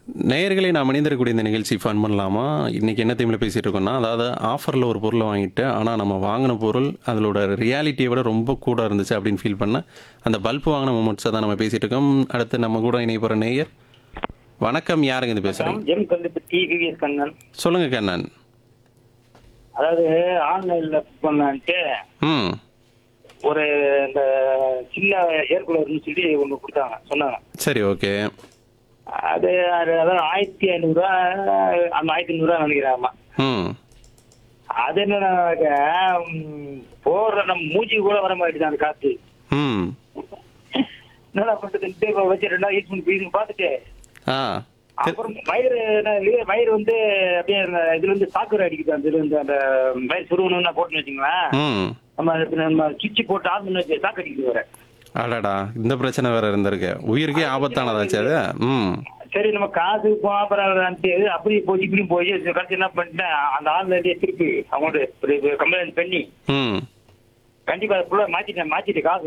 நேயர்களை நாம் இணைந்திருக்கக்கூடிய இந்த நிகழ்ச்சி ஃபன் பண்ணலாமா இன்றைக்கி என்ன தீமில் பேசிகிட்டு இருக்கோம்னா அதாவது ஆஃபரில் ஒரு பொருளை வாங்கிட்டு ஆனால் நம்ம வாங்கின பொருள் அதோட ரியாலிட்டியை விட ரொம்ப கூட இருந்துச்சு அப்படின்னு ஃபீல் பண்ண அந்த பல்ப் வாங்கின மூமெண்ட்ஸை தான் நம்ம பேசிகிட்டு இருக்கோம் அடுத்து நம்ம கூட இணைய போகிற நேயர் வணக்கம் யாருங்க இது பேசுகிறீங்க எம் கல்லுப்பட்டி விவிஎஸ் கண்ணன் சொல்லுங்கள் கண்ணன் அதாவது ஆன்லைன்ல புக் பண்ணான்ட்டு ம் ஒரு இந்த சின்ன ஏர் கூலர்னு சொல்லி ஒன்று கொடுத்தாங்க சொன்னாங்க சரி ஓகே அது அது அதாவது ஆயிரத்தி ஐநூறுரூவா அந்த ஆயிரத்தி ஐநூறுரூவா நினைக்கிறாமா ம் அது என்னன்னாக்க ம், போடுற நம்ம மூஞ்சி கூட வர மாட்டேங்குது அந்த காத்து ம் என்னடா பண்ணுறது இப்போ வச்சு ரெண்டா யூஸ் பண்ணி பீஸ் பார்த்துட்டு ஆ அப்புறம் வயிறு என்ன இது வயிறு வந்து அப்படியே அந்த இதுல இருந்து சாக்குரை அடிக்குது அந்த இதுல இருந்து அந்த வயிறு சுருவணும்னா போட்டுன்னு வச்சுங்களேன் ம் நம்ம அதுக்கு நம்ம சுவிட்ச் போட்டு ஆன் பண்ணி வச்சு சாக்கு அடிக்குது வேற அடடா இந்த பிரச்சனை வேற இருந்திருக்கு உயிருக்கே ஆபத்தானதாச்சு அது ம் சரி நம்ம காசு போறான்ட்டு அப்படி போய் இப்படியும் போய் கடைசி என்ன பண்ணிட்டேன் அந்த ஆன்லைன்லயே திருப்பி அவங்கள்ட்ட கம்ப்ளைண்ட் பண்ணி ம் கண்டிப்பா ஃபுல்லா மாத்திட்டேன் மாத்திட்டு காசு